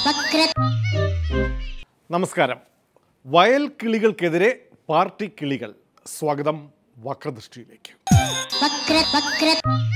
വക്ര നമസ്കാരം വയൽ കിളികൾക്കെതിരെ പാർട്ടി കിളികൾ സ്വാഗതം വക്രദൃഷ്ടിയിലേക്ക് വക്ര വക്ര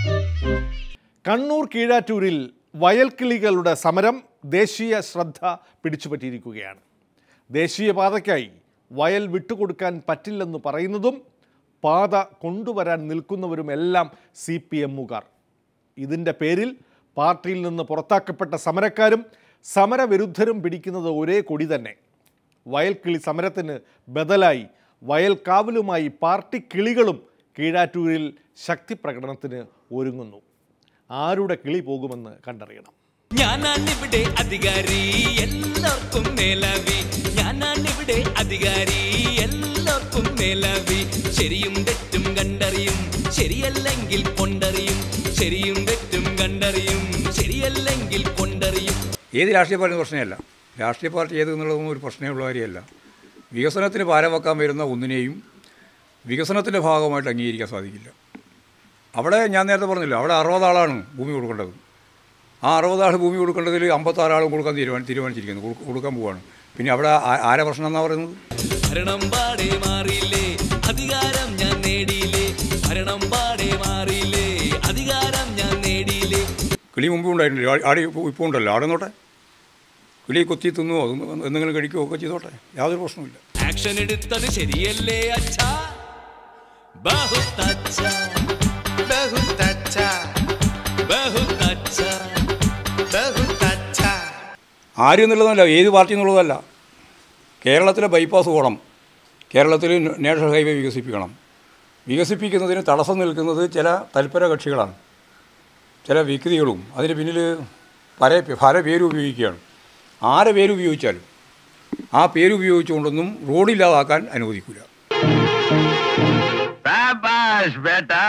കണ്ണൂർ കീഴാറ്റൂരിൽ വയൽക്കിളികളുടെ സമരം ദേശീയ ശ്രദ്ധ പിടിച്ചുപറ്റിയിരിക്കുകയാണ് ദേശീയപാതയ്ക്കായി വയൽ വിട്ടുകൊടുക്കാൻ പറ്റില്ലെന്ന് പറയുന്നതും പാത കൊണ്ടുവരാൻ നിൽക്കുന്നവരുമെല്ലാം സി പി എമ്മുകാർ ഇതിൻ്റെ പേരിൽ പാർട്ടിയിൽ നിന്ന് പുറത്താക്കപ്പെട്ട സമരക്കാരും സമരവിരുദ്ധരും പിടിക്കുന്നത് ഒരേ കൊടി തന്നെ വയൽക്കിളി സമരത്തിന് ബദലായി വയൽക്കാവലുമായി പാർട്ടി കിളികളും കീഴാറ്റൂരിൽ ശക്തി പ്രകടനത്തിന് ഒരുങ്ങുന്നു ആരുടെ കിളി പോകുമെന്ന് കണ്ടറിയണം ഞാനാണിവിടെ അധികാരി എല്ലാവർക്കും മേലാവി ഞാനാണിവിടെ അധികാരി എല്ലാവർക്കും മേലാവി ശരിയും തെറ്റും കണ്ടറിയും ശരിയല്ലെങ്കിൽ കൊണ്ടറിയും ശരിയും തെറ്റും കണ്ടറിയും ശരിയല്ലെങ്കിൽ കൊണ്ടറിയും ഏത് രാഷ്ട്രീയ പാർട്ടി പ്രശ്നമല്ല രാഷ്ട്രീയ പാർട്ടി ഏത് എന്നുള്ളതൊന്നും ഒരു പ്രശ്നമുള്ള കാര്യമല്ല വികസനത്തിന് പാരവെക്കാൻ വരുന്ന ഒന്നിനെയും വികസനത്തിൻ്റെ ഭാഗമായിട്ട് അംഗീകരിക്കാൻ സാധിക്കില്ല അവിടെ ഞാൻ നേരത്തെ പറഞ്ഞില്ല അവിടെ അറുപതാളാണ് ഭൂമി കൊടുക്കേണ്ടത് ആ അറുപതാൾ ഭൂമി കൊടുക്കേണ്ടതിൽ അമ്പത്താറാളും കൊടുക്കാൻ തീരുമാനം തീരുമാനിച്ചിരിക്കുന്നു കൊടു- കൊടുക്കാൻ പോവാണ് പിന്നെ അവിടെ ആ- ആരെ പ്രശ്നം എന്നാ പറയുന്നത് ഭരണം പാടെ മാറിയില്ലേ അധികാരം ഞാൻ നേടിയില്ലേ ഭരണം പാടെ മാറിയില്ലേ അധികാരം ഞാൻ നേടിയില്ലേ കിളി മുമ്പ് ഉണ്ടായിട്ടില്ല ആ- ആടി ഇപ്പോൾ ഉണ്ടല്ലോ ആടെ നോട്ടെ കിളി കൊത്തി തിന്നുവോ അതൊന്നും എന്തെങ്കിലും കഴിക്കുകയോ ഒക്കെ ചെയ്തോട്ടെ യാതൊരു പ്രശ്നമില്ല ആക്ഷൻ എടുത്തത് ശരിയല്ലേ അച്ഛാ ബഹുത്ത് അച്ഛാ बहुत अच्छा ബഹുത്ത് അച്ഛാ बहुत अच्छा ആരും എന്നുള്ളതല്ല ഏത് പാർട്ടി എന്നുള്ളതല്ല കേരളത്തിലെ ബൈപ്പാസ് പോകണം കേരളത്തിൽ നാഷണൽ ഹൈവേ വികസിപ്പിക്കണം വികസിപ്പിക്കുന്നതിന് തടസ്സം നിൽക്കുന്നത് ചില തൽപര കക്ഷികളാണ് ചില വ്യക്തികളും അതിന് പിന്നിൽ പല പല പേര് ഉപയോഗിക്കുകയാണ് ആരെ പേര് ഉപയോഗിച്ചാലും ആ പേര് ഉപയോഗിച്ചുകൊണ്ടൊന്നും റോഡില്ലാതാക്കാൻ അനുവദിക്കില്ല സാബാഷ് ബേട്ടാ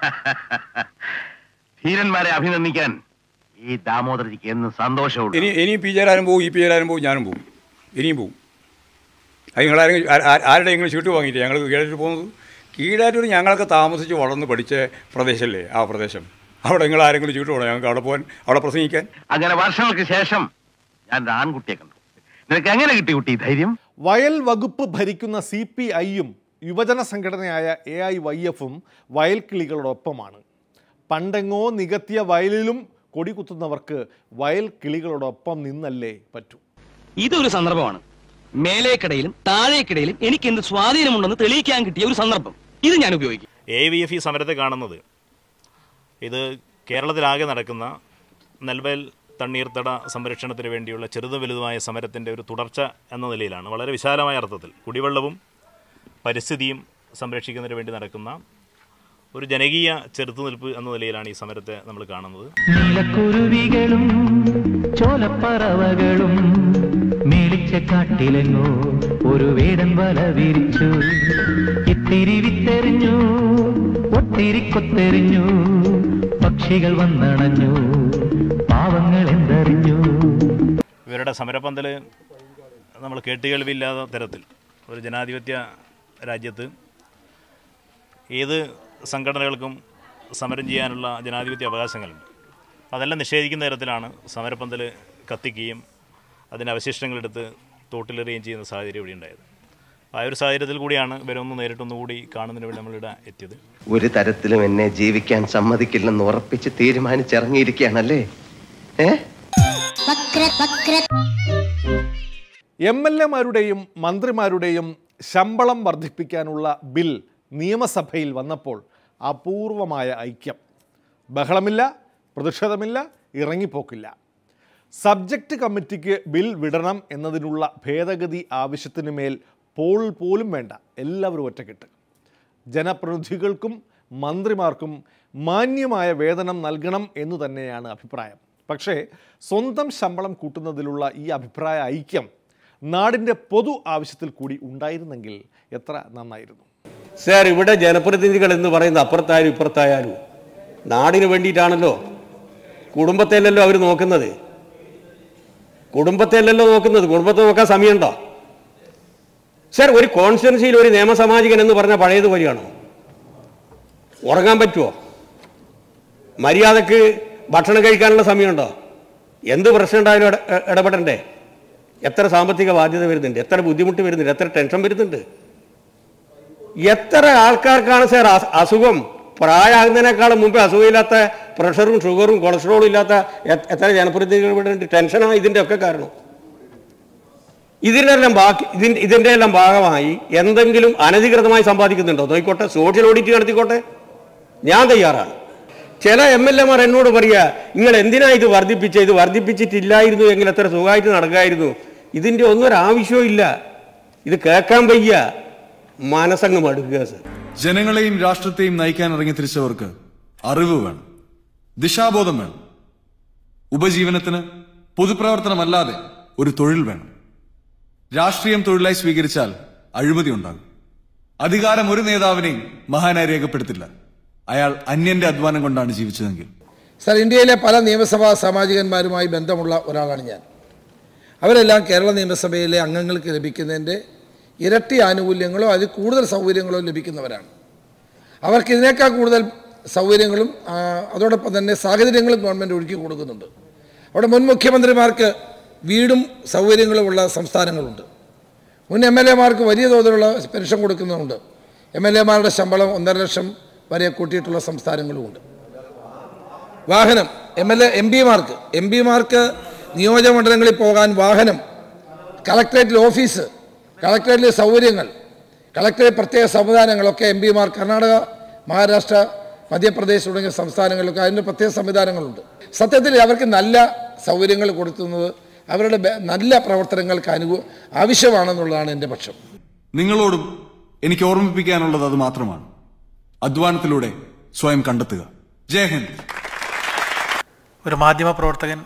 ധീരന്മാരെ അഭിനന്ദിക്കാൻ ഈ ദാമോദരജിക്ക് എന്നും സന്തോഷമുണ്ട് ഇനി ഇനിയും പി ജയരാനും പോകും ഈ പി ജയരാനും പോകും ഞാനും പോകും ഇനിയും പോകും അത് നിങ്ങളാരെങ്കിലും ആ- ആ- ആരുടെയെങ്കിലും ചീട്ട് വാങ്ങിയിട്ട് ഞങ്ങൾ കീഴാറ്റൂർ പോകുന്നത് കീഴാറ്റൂർ ഞങ്ങളൊക്കെ താമസിച്ച് വളർന്ന് പഠിച്ച പ്രദേശമല്ലേ ആ പ്രദേശം അവിടെ നിങ്ങൾ ആരെങ്കിലും ചീട്ട് വേണം ഞങ്ങൾക്ക് അവിടെ പോകാൻ അവിടെ പ്രസംഗിക്കാൻ അങ്ങനെ വർഷങ്ങൾക്ക് ശേഷം ഞാൻ ഒരു ആൺകുട്ടിയെ കണ്ടു നിനക്ക് എങ്ങനെ കിട്ടി കുട്ടി ഈ ധൈര്യം വയൽ വകുപ്പ് ഭരിക്കുന്ന സി പി ഐയും യുവജന സംഘടനയായ എ ഐ വൈ എഫും വയൽക്കിളികളോടൊപ്പമാണ് പണ്ടെങ്ങോ നികത്തിയ വയലിലും കൊടി കുത്തുന്നവർക്ക് വയൽ കിളികളോടൊപ്പം നിന്നല്ലേ പറ്റൂ ഇതൊരു സന്ദർഭമാണ് മേലേക്കിടയിലും താഴേക്കിടയിലും എനിക്ക് എന്ത് സ്വാധീനമുണ്ടെന്ന് തെളിയിക്കാൻ കിട്ടിയ ഒരു സന്ദർഭം ഇത് ഞാൻ ഉപയോഗിക്കും എ വി എഫ് ഈ സമരത്തെ കാണുന്നത് ഇത് കേരളത്തിലാകെ നടക്കുന്ന നെൽവയൽ തണ്ണീർത്തട സംരക്ഷണത്തിന് വേണ്ടിയുള്ള ചെറുതും വലുതുമായ സമരത്തിൻ്റെ ഒരു തുടർച്ച എന്ന നിലയിലാണ് വളരെ വിശാലമായ അർത്ഥത്തിൽ കുടിവെള്ളവും പരിസ്ഥിതിയും സംരക്ഷിക്കുന്നതിന് വേണ്ടി നടക്കുന്ന ഒരു ജനകീയ ചെറുത്തുനിൽപ്പ് എന്ന നിലയിലാണ് ഈ സമരത്തെ നമ്മൾ കാണുന്നത് നീലക്കുരുവികളും ചോലപ്പറവകളും മേളിച്ച കാട്ടിലെങ്ങോ ഒരു വേടൻ വല വിരിച്ചു ഇത്തിരി വിത്തെറിഞ്ഞു ഒത്തിരി കൊത്തെറിഞ്ഞു പക്ഷികൾ വന്നണഞ്ഞു പാവങ്ങൾ എന്തറിഞ്ഞു ഇവരുടെ സമരപ്പന്തൽ നമ്മൾ കേട്ടുകേൾവില്ലാത്ത തരത്തിൽ ഒരു ജനാധിപത്യ രാജ്യത്ത് ഏത് സംഘടനകൾക്കും സമരം ചെയ്യാനുള്ള ജനാധിപത്യ അവകാശങ്ങളുണ്ട് അതെല്ലാം നിഷേധിക്കുന്ന തരത്തിലാണ് സമരപ്പന്തൽ കത്തിക്കുകയും അതിൻ്റെ അവശിഷ്ടങ്ങളെടുത്ത് തോട്ടിലെറിയുകയും ചെയ്യുന്ന സാഹചര്യം ഇവിടെ ഉണ്ടായത് ആ ഒരു സാഹചര്യത്തിൽ കൂടിയാണ് ഇവരൊന്ന് നേരിട്ടൊന്നുകൂടി കാണുന്നതിന് വേണ്ടി നമ്മളിവിടെ എത്തിയത് ഒരു തരത്തിലും എന്നെ ജീവിക്കാൻ സമ്മതിക്കില്ലെന്ന് ഉറപ്പിച്ച് തീരുമാനിച്ചിറങ്ങിയിരിക്കുകയാണല്ലേ ഏ വക്ര വക്ര എം എൽ എമാരുടെയും മന്ത്രിമാരുടെയും ശമ്പളം വർദ്ധിപ്പിക്കാനുള്ള ബിൽ നിയമസഭയിൽ വന്നപ്പോൾ അപൂർവമായ ഐക്യം ബഹളമില്ല പ്രതിഷേധമില്ല ഇറങ്ങിപ്പോക്കില്ല സബ്ജക്റ്റ് കമ്മിറ്റിക്ക് ബിൽ വിടണം എന്നതിനുള്ള ഭേദഗതി ആവശ്യത്തിന് മേൽ പോൾ പോലും വേണ്ട എല്ലാവരും ഒറ്റക്കെട്ട് ജനപ്രതിനിധികൾക്കും മന്ത്രിമാർക്കും മാന്യമായ വേതനം നൽകണം എന്നു തന്നെയാണ് അഭിപ്രായം പക്ഷേ സ്വന്തം ശമ്പളം കൂട്ടുന്നതിലുള്ള ഈ അഭിപ്രായ ഐക്യം നാടിൻ്റെ പൊതു ആവശ്യത്തിൽ കൂടി ഉണ്ടായിരുന്നെങ്കിൽ എത്ര നന്നായിരുന്നു സാർ ഇവിടെ ജനപ്രതിനിധികൾ എന്ന് പറയുന്നത് അപ്പുറത്തായാലും ഇപ്പുറത്തായാലും നാടിന് വേണ്ടിയിട്ടാണല്ലോ കുടുംബത്തെയല്ലല്ലോ അവർ നോക്കുന്നത് കുടുംബത്തെയല്ലല്ലോ നോക്കുന്നത് കുടുംബത്തെ നോക്കാൻ സമയമുണ്ടോ സാർ ഒരു കോൺസ്റ്റിറ്റ്യൻസിയിൽ ഒരു നിയമസാമാജികൻ എന്ന് പറഞ്ഞ പഴയതുപോലെയാണോ ഉറങ്ങാൻ പറ്റുമോ മര്യാദക്ക് ഭക്ഷണം കഴിക്കാനുള്ള സമയമുണ്ടോ എന്ത് പ്രശ്നം ഉണ്ടായാലും ഇട- ഇ- ഇടപെടണ്ടേ എത്ര സാമ്പത്തിക ബാധ്യത വരുന്നുണ്ട് എത്ര ബുദ്ധിമുട്ട് വരുന്നുണ്ട് എത്ര ടെൻഷൻ വരുന്നുണ്ട് എത്ര ആൾക്കാർക്കാണ് സാർ അസു- അസുഖം പ്രായമാകുന്നതിനേക്കാളും മുമ്പ് അസുഖമില്ലാത്ത പ്രഷറും ഷുഗറും കൊളസ്ട്രോളും ഇല്ലാത്ത എ- എത്ര ജനപ്രതിനിധികൾ ഇവിടെ ഉണ്ട് ടെൻഷനാണ് ഇതിൻ്റെ ഒക്കെ കാരണം ഇതിൻ്റെ എല്ലാം ബാക്കി ഇതിൻ്റെ ഇതിൻ്റെ എല്ലാം ഭാഗമായി എന്തെങ്കിലും അനധികൃതമായി സമ്പാദിക്കുന്നുണ്ടോ നോക്കിക്കോട്ടെ സോഷ്യൽ ഓഡിറ്റ് നടത്തിക്കോട്ടെ ഞാൻ തയ്യാറാണ് ചില എം എൽ എമാർ എന്നോട് പറയുക നിങ്ങൾ എന്തിനാ ഇത് വർദ്ധിപ്പിച്ച ഇത് വർദ്ധിപ്പിച്ചിട്ടില്ലായിരുന്നു എങ്കിൽ എത്ര സുഖമായിട്ട് നടക്കായിരുന്നു ഇതിൻ്റെ ഒന്നും ഒരു ആവശ്യവും ഇല്ല ഇത് കേൾക്കാൻ വയ്യ മനസ്സങ്ങ് മടുക്കുക സർ ജനങ്ങളെയും രാഷ്ട്രത്തെയും നയിക്കാൻ ഇറങ്ങി തിരിച്ചവർക്ക് അറിവ് വേണം ദിശാബോധം വേണം ഉപജീവനത്തിന് പൊതുപ്രവർത്തനമല്ലാതെ ഒരു തൊഴിൽ വേണം രാഷ്ട്രീയം തൊഴിലായി സ്വീകരിച്ചാൽ അഴിമതി ഉണ്ടാകും അധികാരം ഒരു നേതാവിനെയും മഹാനായി രേഖപ്പെടുത്തില്ല അയാൾ അന്യന്റെ അധ്വാനം കൊണ്ടാണ് ജീവിച്ചതെങ്കിൽ സർ ഇന്ത്യയിലെ പല നിയമസഭാ സാമാജികന്മാരുമായി ബന്ധമുള്ള ഒരാളാണ് ഞാൻ അവരെല്ലാം കേരള നിയമസഭയിലെ അംഗങ്ങൾക്ക് ലഭിക്കുന്നതിൻ്റെ ഇരട്ടി ആനുകൂല്യങ്ങളോ അതിൽ കൂടുതൽ സൗകര്യങ്ങളോ ലഭിക്കുന്നവരാണ് അവർക്ക് ഇതിനേക്കാൾ കൂടുതൽ സൗകര്യങ്ങളും ആ, അതോടൊപ്പം തന്നെ സാഹചര്യങ്ങളും ഗവൺമെൻറ് ഒരുക്കി കൊടുക്കുന്നുണ്ട് അവിടെ മുൻ മുഖ്യമന്ത്രിമാർക്ക് വീടും സൗകര്യങ്ങളുമുള്ള സംസ്ഥാനങ്ങളുണ്ട് മുൻ എം എൽ എമാർക്ക് വലിയ തോതിലുള്ള പെൻഷൻ കൊടുക്കുന്നുണ്ട് എം എൽ എമാരുടെ ശമ്പളം ഒന്നര ലക്ഷം വരെ കൂട്ടിയിട്ടുള്ള സംസ്ഥാനങ്ങളുമുണ്ട് വാഹനം എം എൽ എ എം പിമാർക്ക് എം പിമാർക്ക് നിയോജകമണ്ഡലങ്ങളിൽ പോകാൻ വാഹനം കളക്ടറേറ്റിൽ ഓഫീസ് കളക്ടറേറ്റിലെ സൗകര്യങ്ങൾ കളക്ടറേറ്റ് പ്രത്യേക സംവിധാനങ്ങളൊക്കെ എം പിമാർ കർണാടക മഹാരാഷ്ട്ര മധ്യപ്രദേശ് തുടങ്ങിയ സംസ്ഥാനങ്ങളിലൊക്കെ അതിൻ്റെ പ്രത്യേക സംവിധാനങ്ങളുണ്ട് സത്യത്തിൽ അവർക്ക് നല്ല സൗകര്യങ്ങൾ കൊടുക്കുന്നത് അവരുടെ ബെ- നല്ല പ്രവർത്തനങ്ങൾക്ക് അനുകൂ ആവശ്യമാണെന്നുള്ളതാണ് എൻ്റെ പക്ഷം നിങ്ങളോടും എനിക്ക് ഓർമ്മിപ്പിക്കാനുള്ളത് അത് മാത്രമാണ് അധ്വാനത്തിലൂടെ സ്വയം കണ്ടെത്തുക ജയ് ഹിന്ദ് ഒരു മാധ്യമ പ്രവർത്തകൻ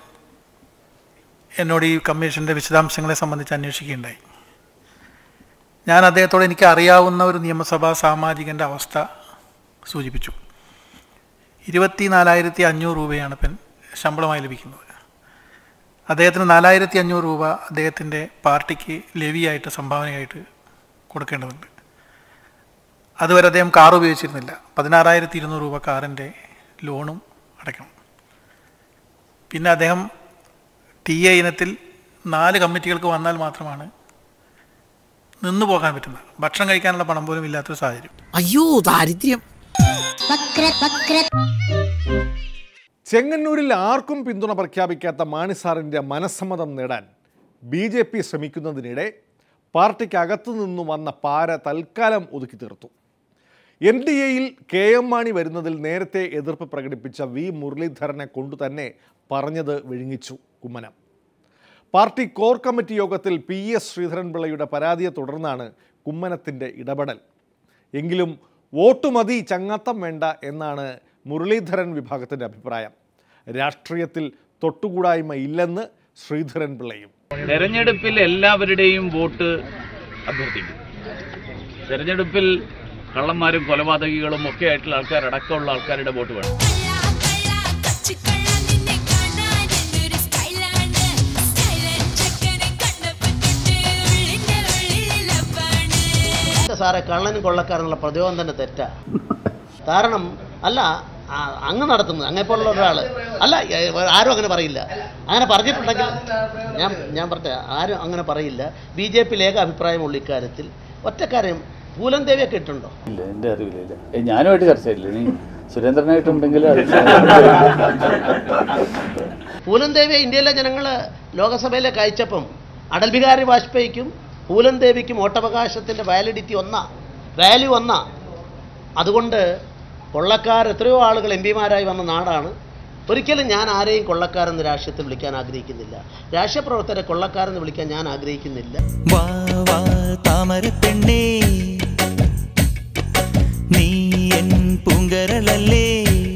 എന്നോട് ഈ കമ്മീഷൻ്റെ വിശദാംശങ്ങളെ സംബന്ധിച്ച് അന്വേഷിക്കുകയുണ്ടായി ഞാൻ അദ്ദേഹത്തോട് എനിക്ക് അറിയാവുന്ന ഒരു നിയമസഭാ സാമാജികൻ്റെ അവസ്ഥ സൂചിപ്പിച്ചു ഇരുപത്തി നാലായിരത്തി അഞ്ഞൂറ് രൂപയാണ് പെൻ ശമ്പളമായി ലഭിക്കുന്നത് അദ്ദേഹത്തിന് നാലായിരത്തി അഞ്ഞൂറ് രൂപ അദ്ദേഹത്തിൻ്റെ പാർട്ടിക്ക് ലെവിയായിട്ട് സംഭാവനയായിട്ട് കൊടുക്കേണ്ടതുണ്ട് അതുവരെ അദ്ദേഹം കാർ ഉപയോഗിച്ചിരുന്നില്ല പതിനാറായിരത്തി ഇരുന്നൂറ് രൂപ കാറിൻ്റെ ലോണും അടയ്ക്കണം പിന്നെ അദ്ദേഹം ടി എ ഇനത്തിൽ നാല് കമ്മിറ്റികൾക്ക് വന്നാൽ മാത്രമാണ് നിന്നു പോകാൻ പറ്റുന്നത് ഭക്ഷണം കഴിക്കാനുള്ള പണം പോലും ഇല്ലാത്തൊരു സാഹചര്യം അയ്യോ ദാരിദ്ര്യം വക്ര വക്ര ചെങ്ങന്നൂരിൽ ആർക്കും പിന്തുണ പ്രഖ്യാപിക്കാത്ത മാണിസാറിൻ്റെ മനസ്സമ്മതം നേടാൻ ബി ജെ പി ശ്രമിക്കുന്നതിനിടെ പാർട്ടിക്കകത്തു നിന്നു വന്ന പാര തൽക്കാലം ഒതുക്കി തീർത്തു എൻ ഡി എയിൽ കെ എം മാണി വരുന്നതിൽ നേരത്തെ എതിർപ്പ് പ്രകടിപ്പിച്ച വി മുരളീധരനെ കൊണ്ടുതന്നെ പറഞ്ഞത് വിഴുങ്ങിച്ചു കുമ്മനം പാർട്ടി കോർ കമ്മിറ്റി യോഗത്തിൽ പി എസ് ശ്രീധരൻപിള്ളയുടെ പരാതിയെ തുടർന്നാണ് കുമ്മനത്തിൻ്റെ ഇടപെടൽ എങ്കിലും വോട്ട് മതി ചങ്ങാത്തം വേണ്ട എന്നാണ് മുരളീധരൻ വിഭാഗത്തിൻ്റെ അഭിപ്രായം രാഷ്ട്രീയത്തിൽ തൊട്ടുകൂടായ്മ ഇല്ലെന്ന് ശ്രീധരൻപിള്ളയും തെരഞ്ഞെടുപ്പിൽ എല്ലാവരുടെയും വോട്ട് അഭ്യർത്ഥിക്കും തെരഞ്ഞെടുപ്പിൽ കള്ളന്മാരും കൊലപാതകികളും ഒക്കെ ആയിട്ടുള്ള ആൾക്കാർ അടക്കമുള്ള ആൾക്കാരുടെ വോട്ട് വേണം സാറെ കള്ളനും കൊള്ളക്കാരെന്നുള്ള പ്രചോദനം തന്നെ തെറ്റാ കാരണം അല്ല ആ, അങ്ങ് നടത്തുന്നത് അങ്ങനെപ്പോലുള്ള ഒരാൾ അല്ല ഏ, ആരും അങ്ങനെ പറയില്ല അങ്ങനെ പറഞ്ഞിട്ടുണ്ടെങ്കിൽ ഞാൻ ഞാൻ പറഞ്ഞ ആരും അങ്ങനെ പറയില്ല ബി ജെ പിയിൽ ഏക അഭിപ്രായമുള്ള ഇക്കാര്യത്തിൽ ഒറ്റക്കാര്യം പൂലം ദേവിയൊക്കെ ഇട്ടുണ്ടോ ഇല്ല എൻ്റെ അറിവിലില്ല ഏ, ഞാനുമായിട്ട് ചർച്ച ചെയ്തില്ല നീ സുരേന്ദ്രനായിട്ടുണ്ടെങ്കിൽ അത് പൂലം ദേവിയെ ഇന്ത്യയിലെ ജനങ്ങൾ ലോകസഭയിലേക്ക് അയച്ചപ്പം അടൽ ബിഹാരി വാജ്പേയിക്കും പൂലം ദേവിക്കും വോട്ടവകാശത്തിൻ്റെ വാലിഡിറ്റി ഒന്നാ വാല്യൂ ഒന്നാ അതുകൊണ്ട് കൊള്ളക്കാർ എത്രയോ ആളുകൾ എം പിമാരായി വന്ന നാടാണ് ഒരിക്കലും ഞാൻ ആരെയും കൊള്ളക്കാരെന്ന് രാഷ്ട്രീയത്തിൽ വിളിക്കാൻ ആഗ്രഹിക്കുന്നില്ല രാഷ്ട്രീയ പ്രവർത്തകരെ കൊള്ളക്കാരെന്ന് വിളിക്കാൻ ഞാൻ ആഗ്രഹിക്കുന്നില്ല വാ വാ താമര പെണ്ണേ നീ എൻ പൂങ്കരളല്ലേ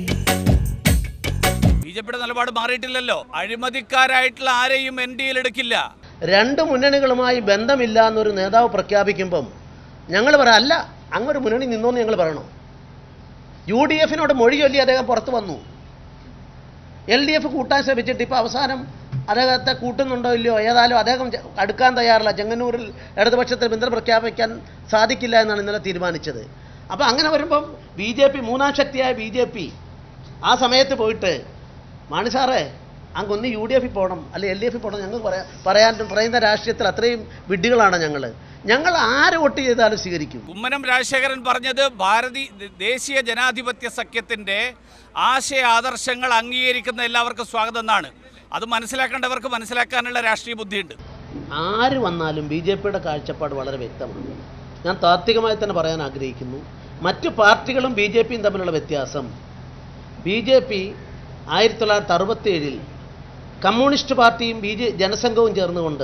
ബി ജെ പിയുടെ നിലപാട് മാറിയിട്ടില്ലല്ലോ അഴിമതിക്കാരായിട്ടുള്ള ആരെയും എൻ ഡി എൽ എടുക്കില്ല രണ്ട് മുന്നണികളുമായി ബന്ധമില്ല എന്നൊരു നേതാവ് പ്രഖ്യാപിക്കുമ്പം ഞങ്ങൾ പറ അല്ല അങ്ങൊരു മുന്നണി നിന്നോന്ന് ഞങ്ങൾ പറയണോ യു ഡി എഫിനോട് മൊഴി ചൊല്ലി അദ്ദേഹം പുറത്തു വന്നു എൽ ഡി എഫ് കൂട്ടാൻ ശ്രമിച്ചിട്ട് ഇപ്പോൾ അവസാനം അദ്ദേഹത്തെ കൂട്ടുന്നുണ്ടോ ഇല്ലയോ ഏതായാലും അദ്ദേഹം ചെ- അടുക്കാൻ തയ്യാറില്ല ചെങ്ങന്നൂരിൽ ഇടതുപക്ഷത്തിന് പിന്തുണ പ്രഖ്യാപിക്കാൻ സാധിക്കില്ല എന്നാണ് ഇന്നലെ തീരുമാനിച്ചത് അപ്പോൾ അങ്ങനെ വരുമ്പം ബി ജെ പി മൂന്നാം ശക്തിയായ ബി ജെ പി ആ സമയത്ത് പോയിട്ട് മാണി സാറേ അങ്ങൊന്ന് യു ഡി എഫിൽ പോകണം അല്ലെ എൽ ഡി എഫിൽ പോകണം ഞങ്ങൾ പറയാ പറയാൻ പറയുന്ന രാഷ്ട്രീയത്തിൽ അത്രയും വിഡ്ഢികളാണ് ഞങ്ങൾ ഞങ്ങൾ ആര് വോട്ട് ചെയ്താലും സ്വീകരിക്കും കുമ്മനം രാജശേഖരൻ പറഞ്ഞത് ഭാരതി ദേശീയ ജനാധിപത്യ സഖ്യത്തിന്റെ ആശയ ആദർശങ്ങൾ അംഗീകരിക്കുന്ന എല്ലാവർക്കും സ്വാഗതം എന്നാണ് അത് മനസ്സിലാക്കേണ്ടവർക്ക് മനസ്സിലാക്കാനുള്ള രാഷ്ട്രീയ ബുദ്ധിയുണ്ട് ആര് വന്നാലും ബി ജെ പിയുടെ കാഴ്ചപ്പാട് വളരെ വ്യക്തമാണ് ഞാൻ താത്വികമായി തന്നെ പറയാൻ ആഗ്രഹിക്കുന്നു മറ്റു പാർട്ടികളും ബി ജെ പിയും തമ്മിലുള്ള വ്യത്യാസം ബി ജെ പി ആയിരത്തി തൊള്ളായിരത്തി അറുപത്തേഴിൽ കമ്മ്യൂണിസ്റ്റ് പാർട്ടിയും ബി ജെ ജനസംഘവും ചേർന്നുകൊണ്ട്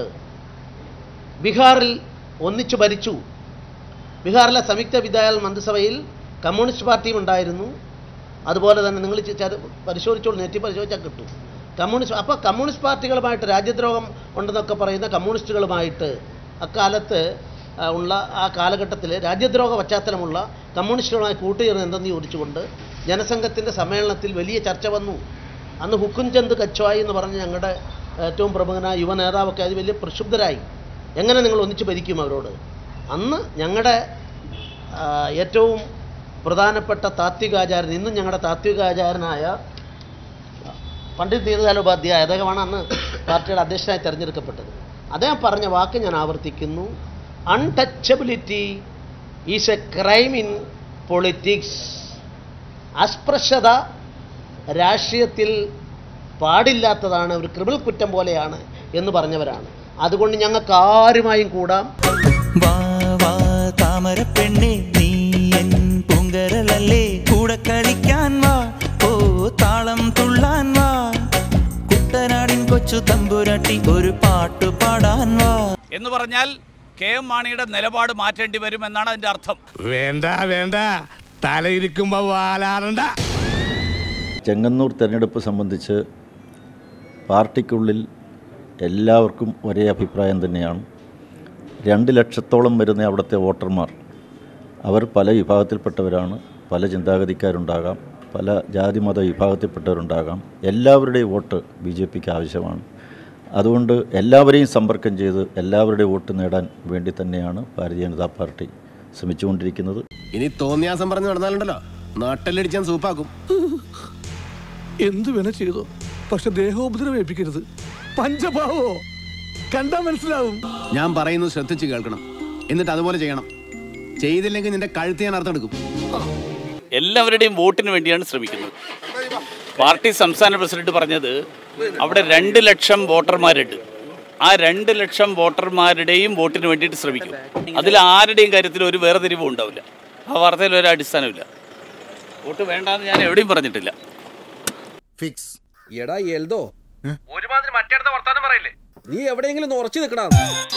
ബീഹാറിൽ ഒന്നിച്ചു ഭരിച്ചു ബീഹാറിലെ സംയുക്ത വിദ്യാലയ മന്ത്രിസഭയിൽ കമ്മ്യൂണിസ്റ്റ് പാർട്ടിയും ഉണ്ടായിരുന്നു അതുപോലെ തന്നെ നിങ്ങൾ ചെ- ചെ- പരിശോധിച്ചോളൂ നെറ്റി പരിശോധിച്ചാൽ കിട്ടും കമ്മ്യൂണിസ്റ്റ് അപ്പോൾ കമ്മ്യൂണിസ്റ്റ് പാർട്ടികളുമായിട്ട് രാജ്യദ്രോഹം ഉണ്ടെന്നൊക്കെ പറയുന്ന കമ്മ്യൂണിസ്റ്റുകളുമായിട്ട് അക്കാലത്ത് ആ, ഉള്ള ആ കാലഘട്ടത്തിൽ രാജ്യദ്രോഹ പശ്ചാത്തലമുള്ള കമ്മ്യൂണിസ്റ്റുകളുമായി കൂട്ടുചേർന്ന് എന്തെന്ന് ചോദിച്ചുകൊണ്ട് ജനസംഘത്തിൻ്റെ സമ്മേളനത്തിൽ വലിയ ചർച്ച വന്നു അന്ന് ഹുക്കുംചന്ദ് കച്വായി എന്ന് പറഞ്ഞ് ഞങ്ങളുടെ ഏറ്റവും പ്രമുഖനായ യുവ നേതാവൊക്കെ അത് വലിയ പ്രക്ഷുബ്ധരായി എങ്ങനെ നിങ്ങൾ ഒന്നിച്ച് ഭരിക്കും അവരോട് അന്ന് ഞങ്ങളുടെ ആ, ഏറ്റവും പ്രധാനപ്പെട്ട താത്വികാചാര്യൻ ഇന്നും ഞങ്ങളുടെ താത്വികാചാരനായ പണ്ഡിറ്റ് ദീനദയാൽ ഉപാധ്യായ അദ്ദേഹമാണ് അന്ന് പാർട്ടിയുടെ അധ്യക്ഷനായി തിരഞ്ഞെടുക്കപ്പെട്ടത് അദ്ദേഹം പറഞ്ഞ വാക്ക് ഞാൻ ആവർത്തിക്കുന്നു untouchability is a crime in politics അസ്പൃശ്യത രാഷ്ട്രീയത്തിൽ പാടില്ലാത്തതാണ് ഒരു ക്രിമിനൽ കുറ്റം പോലെയാണ് എന്ന് പറഞ്ഞവരാണ് അതുകൊണ്ട് ഞങ്ങൾക്ക് ആരുമായും കൂടാം വാ വാ താമര പെണ്ണെ നീ എൻ പൂങ്കരലല്ലേ കൂടെ കളിക്കാൻ വാ ഓ താളം തുള്ളാൻ വാ കുട്ടനാടിൻ കൊച്ചു തമ്പുരാട്ടി ഒരു പാട്ടു പാടാൻ വാ എന്ന് പറഞ്ഞാൽ കെ എം മാണിയുടെ നിലപാട് മാറ്റേണ്ടി വരും എന്നാണ് അതിന്റെ അർത്ഥം വേണ്ട വേണ്ട തലയിരിക്കുമ്പോ വാലാറണ്ട ചെങ്ങന്നൂർ തെരഞ്ഞെടുപ്പ് സംബന്ധിച്ച് പാർട്ടിക്കുള്ളിൽ എല്ലാവർക്കും ഒരേ അഭിപ്രായം തന്നെയാണ് രണ്ട് ലക്ഷത്തോളം വരുന്ന അവിടുത്തെ വോട്ടർമാർ അവർ പല വിഭാഗത്തിൽപ്പെട്ടവരാണ് പല ചിന്താഗതിക്കാരുണ്ടാകാം പല ജാതിമത വിഭാഗത്തിൽപ്പെട്ടവരുണ്ടാകാം എല്ലാവരുടെയും വോട്ട് ബി ജെ പിക്ക് ആവശ്യമാണ് അതുകൊണ്ട് എല്ലാവരെയും സമ്പർക്കം ചെയ്ത് എല്ലാവരുടെയും വോട്ട് നേടാൻ വേണ്ടി തന്നെയാണ് ഭാരതീയ ജനതാ പാർട്ടി ശ്രമിച്ചുകൊണ്ടിരിക്കുന്നത് ഇനി തോന്നിയാസം പറഞ്ഞു നടന്നാലുണ്ടല്ലോ നാട്ടിലടിച്ചാൻ സൂപ്പാക്കും എന്തു വേണ ചെയ്തോ പക്ഷെ ദേഹോപദ്രവം ഏൽപ്പിക്കരുത് പഞ്ചഭാവോ കണ്ടാ മനസ്സിലാവും ഞാൻ പറയുന്നത് ശ്രദ്ധിച്ച് കേൾക്കണം എന്നിട്ട് അതുപോലെ ചെയ്യണം ചെയ്തില്ലെങ്കിൽ നിന്റെ കഴുത്ത് ഞാൻ അർത്ഥമെടുക്കും എല്ലാവരുടെയും വോട്ടിന് വേണ്ടിയാണ് ശ്രമിക്കുന്നത് പാർട്ടി സംസ്ഥാന പ്രസിഡന്റ് പറഞ്ഞത് അവിടെ രണ്ട് ലക്ഷം വോട്ടർമാരുണ്ട് ആ രണ്ട് ലക്ഷം വോട്ടർമാരുടെയും വോട്ടിന് വേണ്ടിയിട്ട് ശ്രമിക്കും അതിൽ ആരുടെയും കാര്യത്തിൽ ഒരു വേർതിരിവും ഉണ്ടാവില്ല ആ വാർത്തയിൽ ഒരു അടിസ്ഥാനമില്ല വോട്ട് വേണ്ടാന്ന് ഞാൻ എവിടെയും പറഞ്ഞിട്ടില്ല ഫിക്സ് എടാ എൽദോ ഒരുമാതിരി മറ്റേടത്തെ വർത്താനം പറയില്ലേ നീ എവിടെയെങ്കിലും ഒന്ന് ഉറച്ചു നിൽക്കടാ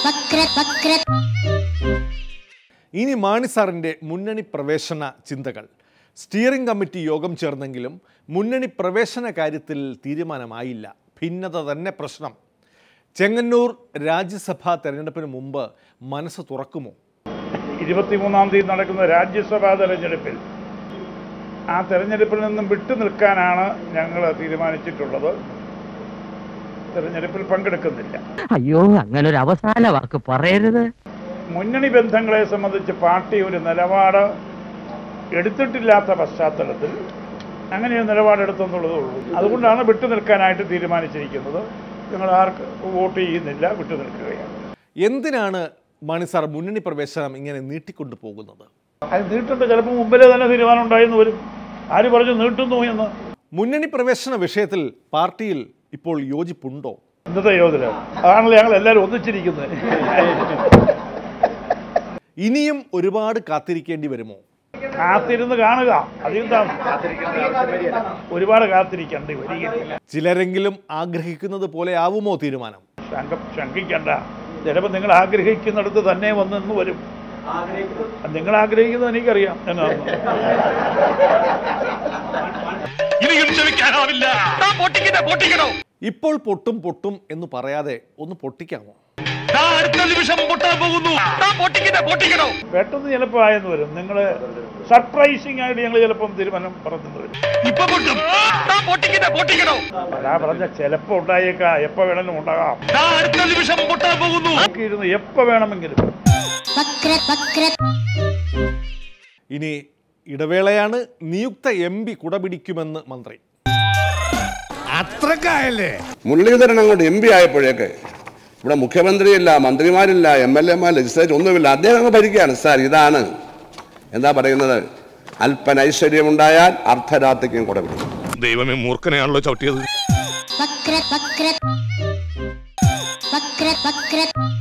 ഇനി മാണി സാറിൻ്റെ മുന്നണി പ്രവേശന ചിന്തകൾ സ്റ്റിയറിംഗ് കമ്മിറ്റി യോഗം ചേർന്നെങ്കിലും മുന്നണി പ്രവേശന കാര്യത്തിൽ തീരുമാനമായില്ല ഭിന്നത തന്നെ പ്രശ്നം ചെങ്ങന്നൂർ രാജ്യസഭാ തെരഞ്ഞെടുപ്പിന് മുമ്പ് മനസ്സ് തുറക്കുമോ ഇരുപത്തിമൂന്നാം തീയതി നടക്കുന്ന രാജ്യസഭാ തെരഞ്ഞെടുപ്പിൽ ആ തെരഞ്ഞെടുപ്പിൽ നിന്നും വിട്ടു നിൽക്കാനാണ് ഞങ്ങൾ തീരുമാനിച്ചിട്ടുള്ളത് തെരഞ്ഞെടുപ്പിൽ പങ്കെടുക്കുന്നില്ല അയ്യോ അങ്ങനെ ഒരു അവസാന വാക്ക് പറയരുത് മുന്നണി ബന്ധങ്ങളെ സംബന്ധിച്ച് പാർട്ടി ഒരു നിലപാട് എടുത്തിട്ടില്ലാത്ത പശ്ചാത്തലത്തിൽ അങ്ങനെ ഒരു നിലപാടെടുത്തെന്നുള്ളതേ ഉള്ളൂ അതുകൊണ്ടാണ് വിട്ടു നിൽക്കാനായിട്ട് തീരുമാനിച്ചിരിക്കുന്നത് ഞങ്ങൾ ആർക്ക് വോട്ട് ചെയ്യുന്നില്ല വിട്ടു നിൽക്കുകയാണ് എന്തിനാണ് മാണി സാർ മുന്നണി പ്രവേശനം ഇങ്ങനെ നീട്ടിക്കൊണ്ടു പോകുന്നത് അത് നീട്ടേണ്ട ചിലപ്പോൾ മുമ്പിലെ തന്നെ തീരുമാനം ഉണ്ടായെന്ന് വരും ആര് പറഞ്ഞു നീട്ടുന്നു എന്ന് മുന്നണി പ്രവേശന വിഷയത്തിൽ പാർട്ടിയിൽ ഇപ്പോൾ യോജിപ്പുണ്ടോ ഇന്നത്തെ യോജന അതാണല്ലോ ഞങ്ങൾ എല്ലാവരും ഒന്നിച്ചിരിക്കുന്നത് ഇനിയും ഒരുപാട് കാത്തിരിക്കേണ്ടി വരുമോ കാത്തിരുന്ന് കാണുക അതെന്താണ് ഒരുപാട് കാത്തിരിക്കേണ്ടി വരികയില്ല ചിലരെങ്കിലും ആഗ്രഹിക്കുന്നത് പോലെ ആവുമോ തീരുമാനം ശങ്ക ശങ്കിക്കണ്ട ചിലപ്പോൾ നിങ്ങൾ ആഗ്രഹിക്കുന്നിടത്ത് തന്നെ വന്നെന്ന് വരും നിങ്ങൾ ആഗ്രഹിക്കുന്നത് എനിക്കറിയാം എന്നാണ് ഇനിയും ക്ഷമിക്കാനാവില്ല പൊട്ടിക്കട്ടെ പൊട്ടിക്കണോ ഇപ്പോൾ പൊട്ടും പൊട്ടും എന്ന് പറയാതെ ഒന്ന് പൊട്ടിക്കാമോ അടുത്ത നിമിഷം പൊട്ടാൻ പോകുന്നു പൊട്ടിക്കട്ടെ പൊട്ടിക്കണോ പെട്ടെന്ന് ചിലപ്പോൾ ആയെന്ന് വരും നിങ്ങൾ സർപ്രൈസിങ് ആയിട്ട് ഞങ്ങൾ ചിലപ്പം തീരുമാനം പറഞ്ഞു വരും ഇപ്പൊ പൊട്ടും പൊട്ടിക്കട്ടെ പൊട്ടിക്കണോ അതാ പറഞ്ഞ ചിലപ്പോൾ ഉണ്ടായേക്കാം എപ്പോൾ വേണമെങ്കിലും ഉണ്ടാകാം അടുത്ത നിമിഷം പൊട്ടാൻ പോകുന്നു നോക്കിയിരുന്ന് എപ്പോൾ വേണമെങ്കിലും ഇനി ഇടവേളയാണ് നിയുക്ത എം പി കുടപിടിക്കുമെന്ന് മന്ത്രി അത്രക്കായല്ലേ മുരളീധരൻ അങ്ങോട്ട് എം പി ആയപ്പോഴേക്ക് ഇവിടെ മുഖ്യമന്ത്രിയില്ല മന്ത്രിമാരില്ല എം എൽ എമാർ ലെജിസ്ലേച്ചർ ഒന്നുമില്ല അദ്ദേഹം അങ്ങ് ഭരിക്കുകയാണ് സാർ ഇതാണ് എന്താ പറയുന്നത് അല്പൻ ഐശ്വര്യമുണ്ടായാൽ അർദ്ധരാത്രിക്കും കൂടെ വിടും ദൈവമേ മൂർഖനെയാണല്ലോ ചവിട്ടിയത് വക്ര വക്ര വക്ര വക്ര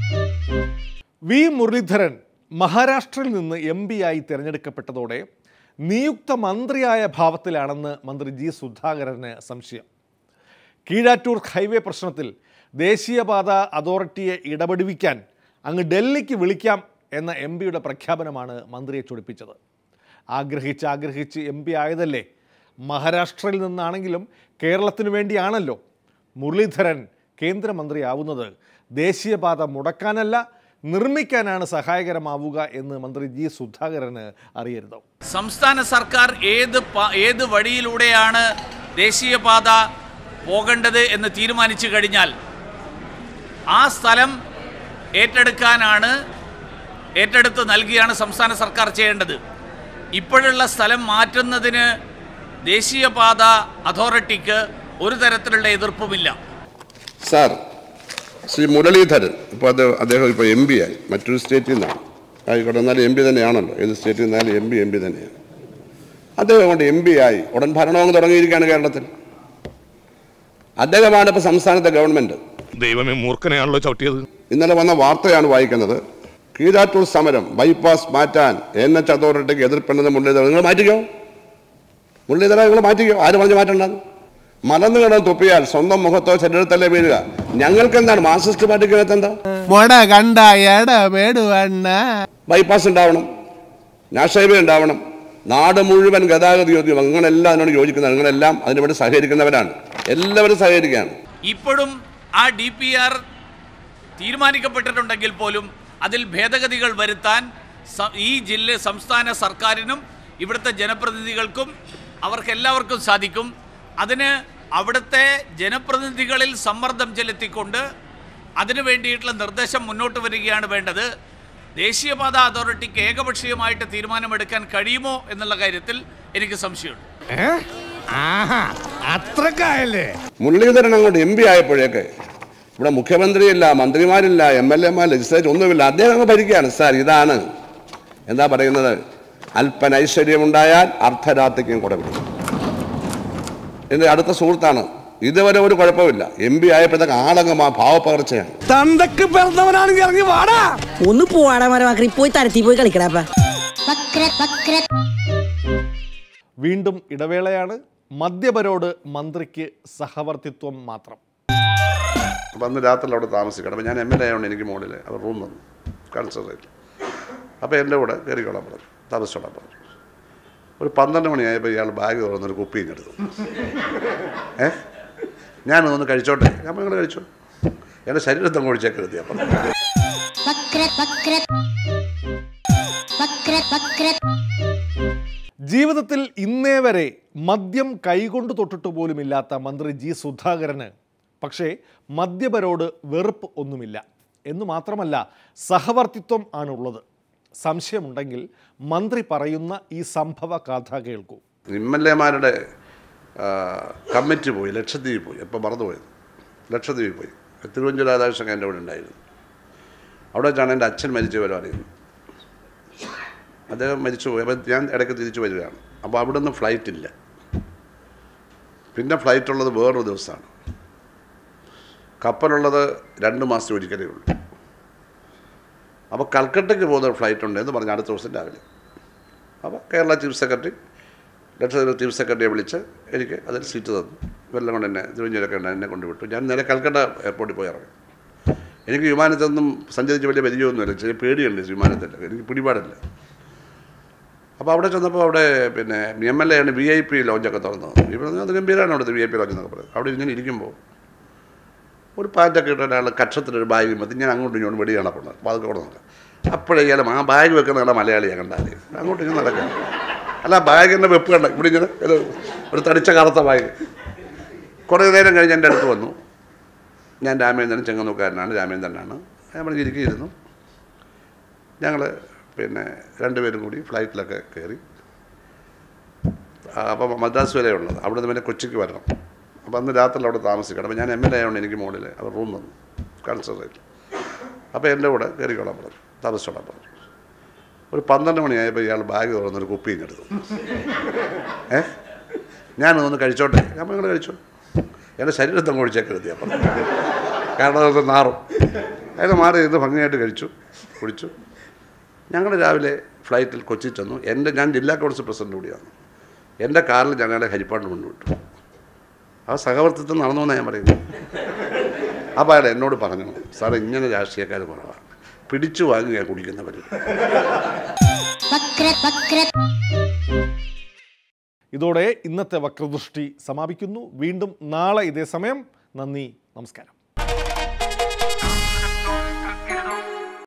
വി മുരളീധരൻ മഹാരാഷ്ട്രയിൽ നിന്ന് എം പി ആയി തിരഞ്ഞെടുക്കപ്പെട്ടതോടെ നിയുക്ത മന്ത്രിയായ ഭാവത്തിലാണെന്ന് മന്ത്രി ജി സുധാകരന് സംശയം കീഴാറ്റൂർ ഹൈവേ പ്രശ്നത്തിൽ ദേശീയപാത അതോറിറ്റിയെ ഇടപെടുവിക്കാൻ അങ്ങ് ഡൽഹിക്ക് വിളിക്കാം എന്ന എം പിയുടെ പ്രഖ്യാപനമാണ് മന്ത്രിയെ ചൊടിപ്പിച്ചത് ആഗ്രഹിച്ച് ആഗ്രഹിച്ച് എം പി ആയതല്ലേ മഹാരാഷ്ട്രയിൽ നിന്നാണെങ്കിലും കേരളത്തിനു വേണ്ടിയാണല്ലോ മുരളീധരൻ കേന്ദ്രമന്ത്രിയാവുന്നത് ദേശീയപാത മുടക്കാനല്ല നിർമ്മിക്കാനാണ് സഹായകരമാവുക എന്ന് മന്ത്രി ജി സുധാകരന് അറിയരുത് സംസ്ഥാന സർക്കാർ ഏത് പ- ഏത് വഴിയിലൂടെയാണ് ദേശീയപാത പോകേണ്ടത് എന്ന് തീരുമാനിച്ചു കഴിഞ്ഞാൽ ആ സ്ഥലം ഏറ്റെടുക്കാനാണ് ഏറ്റെടുത്ത് നൽകിയാണ് സംസ്ഥാന സർക്കാർ ചെയ്യേണ്ടത് ഇപ്പോഴുള്ള സ്ഥലം മാറ്റുന്നതിന് ദേശീയപാത അതോറിറ്റിക്ക് ഒരു തരത്തിലുള്ള എതിർപ്പുമില്ല സാർ ശ്രീ മുരളീധരൻ ഇപ്പോൾ അത് അദ്ദേഹം ഇപ്പോൾ എം പി ആയി മറ്റൊരു സ്റ്റേറ്റിൽ നിന്നാണ് ആയിക്കോട്ടെ എന്നാലും എം പി തന്നെയാണല്ലോ ഏത് സ്റ്റേറ്റിൽ നിന്നാലും എം പി എം പി തന്നെയാണ് അദ്ദേഹം കൊണ്ട് എം പി ആയി ഉടൻ ഭരണവും തുടങ്ങിയിരിക്കുകയാണ് കേരളത്തിൽ അദ്ദേഹമാണ് ഇപ്പോൾ സംസ്ഥാനത്തെ ഗവൺമെൻറ് ദൈവമേ മൂർഖനെയാണല്ലോ ചവിട്ടിയത് ഇന്നലെ വന്ന വാർത്തയാണ് വായിക്കുന്നത് കീഴാറ്റൂർ സമരം ബൈപ്പാസ് മാറ്റാൻ എൻ എച്ച് അതോറിറ്റിക്ക് എതിർപ്പെന്നത് മുരളീധരൻ നിങ്ങൾ മാറ്റിക്കോ മുരളീധരൻ നിങ്ങൾ മാറ്റിക്കോ ആര് പറഞ്ഞ് മാറ്റണ്ടെന്ന് മലന്ന് കിടന്ന് തുപ്പിയാൽ സ്വന്തം മുഖത്തോ ശരീരത്തല്ലേ വീഴുക ഞങ്ങൾക്ക് എന്താണ് മാർക്സിസ്റ്റ് പാർട്ടിക്കകത്ത് എന്താ മൊട കണ്ട എടപെടുവണ്ണ ബൈപ്പാസ് ഉണ്ടാവണം നാഷണൽ ഹൈവേ ഉണ്ടാവണം നാട് മുഴുവൻ ഗതാഗത യോഗ്യം നിങ്ങളെല്ലാം അതിനോട് യോജിക്കുന്ന നിങ്ങളെല്ലാം അതിനുവേണ്ടി സഹകരിക്കുന്നവരാണ് എല്ലാവരും സഹകരിക്കുകയാണ് ഇപ്പോഴും ആ ഡി പി ആർ തീരുമാനിക്കപ്പെട്ടിട്ടുണ്ടെങ്കിൽ പോലും അതിൽ ഭേദഗതികൾ വരുത്താൻ സ- ഈ ജില്ല സംസ്ഥാന സർക്കാരിനും ഇവിടുത്തെ ജനപ്രതിനിധികൾക്കും അവർക്കെല്ലാവർക്കും സാധിക്കും അതിന് അവിടുത്തെ ജനപ്രതിനിധികളിൽ സമ്മർദ്ദം ചെലുത്തിക്കൊണ്ട് അതിനു വേണ്ടിയിട്ടുള്ള നിർദ്ദേശം മുന്നോട്ട് വരികയാണ് വേണ്ടത് ദേശീയപാത അതോറിറ്റിക്ക് ഏകപക്ഷീയമായിട്ട് തീരുമാനമെടുക്കാൻ കഴിയുമോ എന്നുള്ള കാര്യത്തിൽ എനിക്ക് സംശയമുണ്ട് ആഹാ അത്രക്കായല്ലേ മുരളീധരൻ അങ്ങോട്ട് എം പി ആയപ്പോഴേക്ക് ഇവിടെ മുഖ്യമന്ത്രിയില്ല മന്ത്രിമാരില്ല എം എൽ എമാർ ലെജിസ്ലേച്ചർ ഒന്നുമില്ല അദ്ദേഹം അങ്ങ് ഭരിക്കുകയാണ് സാർ ഇതാണ് എന്താ പറയുന്നത് അല്പൻ ഐശ്വര്യമുണ്ടായാൽ അർദ്ധരാത്രിക്കും കൂടെ വിടും എൻ്റെ അടുത്ത സുഹൃത്താണ് ഇതുവരെ ഒരു കുഴപ്പമില്ല എം പി ആയപ്പോഴത്തേക്ക് ആളങ്ങ് ആ ഭാവപ്പകർച്ചയാണ് തന്തക്ക് പിറന്നവനാണെങ്കിൽ ഇറങ്ങി വാടാ ഒന്ന് പോവാടാ മരമാക്കി പോയി തരത്തി പോയി കളിക്കടാപ്പ വക്ര വക്ര വീണ്ടും ഇടവേളയാണ് മദ്യപരോട് മന്ത്രിക്ക് സഹവർത്തിത്വം മാത്രം അപ്പം അന്ന് രാത്രി അവിടെ താമസിക്കണം അപ്പം ഞാൻ എം എൽ എ ആയതുകൊണ്ട് എനിക്ക് മുകളിൽ അവർ റൂം വന്നു കൺസൾട്ടേറ്റ് അപ്പോൾ എൻ്റെ കൂടെ കയറിക്കോളാൻ പറഞ്ഞു താമസിച്ചോളാൻ പറഞ്ഞു ഒരു പന്ത്രണ്ട് മണിയായപ്പോൾ ഇയാൾ ബാഗ് തുറന്നൊരു കുപ്പിയും എടുത്തു ഏ ഞാൻ ഒന്ന് കഴിച്ചോട്ടെ ഞാൻ നിങ്ങൾ കഴിച്ചോ എൻ്റെ ശരീരത്തെ ഒഴിച്ചേക്കരുത് അപ്പം വക്ര വക്ര വക്ര വക്ര ജീവിതത്തിൽ ഇന്നേ വരെ മദ്യം കൈകൊണ്ട് തൊട്ടിട്ട് പോലുമില്ലാത്ത മന്ത്രി ജി സുധാകരന് പക്ഷേ മദ്യപരോട് വെറുപ്പ് ഒന്നുമില്ല എന്ന് മാത്രമല്ല സഹവർത്തിത്വം ആണുള്ളത് സംശയമുണ്ടെങ്കിൽ മന്ത്രി പറയുന്ന ഈ സംഭവ കഥ കേൾക്കൂ എം എൽ എമാരുടെ കമ്മിറ്റി പോയി ലക്ഷദ്വീപ് പോയി എപ്പോൾ മറന്നുപോയത് ലക്ഷദ്വീപ് പോയി തിരുവഞ്ചൂർ രാധാകൃഷ്ണൻ എൻ്റെ കൂടെ ഉണ്ടായിരുന്നു അവിടെ വെച്ചാണ് എൻ്റെ അച്ഛൻ മരിച്ച വിവരം അറിയുന്നത് അദ്ദേഹം മരിച്ചു പോയി അപ്പം ഞാൻ ഇടയ്ക്ക് തിരിച്ചു വരികയാണ് അപ്പോൾ അവിടെ നിന്ന് ഫ്ലൈറ്റ് ഇല്ല പിന്നെ ഫ്ലൈറ്റ് ഉള്ളത് വേറൊരു ദിവസമാണ് കപ്പലുള്ളത് രണ്ട് മാസത്തെ ഒരിക്കലേ ഉള്ളൂ അപ്പോൾ കൽക്കട്ടയ്ക്ക് പോകുന്ന ഫ്ലൈറ്റ് ഉണ്ട് എന്ന് പറഞ്ഞ് അടുത്ത ദിവസം രാവിലെ അപ്പോൾ Kerala chief secretary Lakshadweep chief സെക്രട്ടറിയെ വിളിച്ച് എനിക്ക് അതിൽ സീറ്റ് തന്നു വെള്ളം കൊണ്ട് എന്നെ തിരുവഞ്ചൂരൊക്കെ ഉണ്ട് എന്നെ കൊണ്ടുവിട്ടു ഞാൻ നേരെ കൽക്കട്ട എയർപോർട്ടിൽ പോയി ഇറങ്ങി എനിക്ക് വിമാനത്തൊന്നും സഞ്ചരിച്ച് വലിയ പരിചയമൊന്നുമില്ല ചെറിയ പേടിയുണ്ട് വിമാനത്തിൽ എനിക്ക് പിടിപാടില്ല അപ്പോൾ അവിടെ ചെന്നപ്പോൾ അവിടെ പിന്നെ എം എൽ എ ആണ് വി ഐ പി ലോഞ്ചൊക്കെ തുറന്നത് ഇവിടെ അത് ഗംഭീരമാണ് അവിടുത്തെ വി ഐ പി ലോഞ്ച് എന്നൊക്കെ പറയുന്നത് അവിടെ ഇങ്ങനെ ഇരിക്കുമ്പോൾ ഒരു പാൻറ്റൊക്കെ ഇട്ട ഒരാൾ കക്ഷത്തിലൊരു ബാഗ് മതി ഞാൻ അങ്ങോട്ടും ഇങ്ങോട്ടും വെടി കാണപ്പെടുന്നത് അപ്പോൾ അതൊക്കെ അവിടെ നോക്കാം അപ്പോഴേ ഇയാൾ ആ ബാഗ് വെക്കുന്ന കണ്ട മലയാളിയാണ് കണ്ടാൽ അങ്ങോട്ടും ഇങ്ങനെ നടക്കാം അല്ല ബാഗിൻ്റെ വെപ്പ് കണ്ട ഇവിടെ ഇങ്ങനെ ഒരു ഒരു തടിച്ച കറുത്ത ബാഗ് കുറേ നേരം കഴിഞ്ഞ് എൻ്റെ അടുത്ത് വന്നു ഞാൻ രാമേന്ദ്രൻ ചെങ്ങന്നൂക്കാരനാണ് രാമേന്ദ്രനാണ് നമ്മൾ ഇരിക്കുന്നു ഞങ്ങൾ പിന്നെ രണ്ടുപേരും കൂടി ഫ്ലൈറ്റിലൊക്കെ കയറി അപ്പം മദ്രാസ് വരെ ഉള്ളത് അവിടെ നിന്ന് പിന്നെ കൊച്ചിക്ക് വരണം അപ്പോൾ അന്ന് രാത്രി അവിടെ താമസിക്കണം അപ്പോൾ ഞാൻ എം എൽ എ ആയതുകൊണ്ട് എനിക്ക് മുകളിൽ അവർ റൂം തന്നു കൺസൾട്ടേറ്റ് അപ്പോൾ എൻ്റെ കൂടെ കയറിക്കോളാൻ പറഞ്ഞു താമസിച്ചോളാൻ പറഞ്ഞു ഒരു പന്ത്രണ്ട് മണിയായപ്പോൾ ഇയാൾ ബാഗ് തുറന്നൊരു കുപ്പിയും എടുത്തു ഏ ഞാനൊന്ന് കഴിച്ചോട്ടെ ഞാൻ നിങ്ങൾ കഴിച്ചോ എൻ്റെ ശരീരത്തെ ഒഴിച്ചേക്കരുത് അപ്പം കാരണം അതൊക്കെ നാറും അയാൾ മാറി ഇരുന്ന് ഭംഗിയായിട്ട് കഴിച്ചു കുടിച്ചു ഞങ്ങൾ രാവിലെ ഫ്ലൈറ്റിൽ കൊച്ചി ചെന്നു എൻ്റെ ഞാൻ ജില്ലാ കൗൺസിൽ പ്രസിഡന്റ് കൂടിയാണ് എൻ്റെ കാറിൽ ഞങ്ങളെ ഹരിപ്പാട് കൊണ്ടുവിട്ടു ആ സഹവർത്തിത്വം നടന്നു എന്നാണ് ഞാൻ പറയുന്നത് അപ്പോൾ അയാൾ എന്നോട് പറഞ്ഞു സാറേ ഇങ്ങനെ രാഷ്ട്രീയക്കാർ കുറവാണ് പിടിച്ചു വാങ്ങുക കുടിക്കുന്നവർ വക്ര വക്ര ഇതോടെ ഇന്നത്തെ വക്രദൃഷ്ടി സമാപിക്കുന്നു വീണ്ടും നാളെ ഇതേ സമയം നന്ദി നമസ്കാരം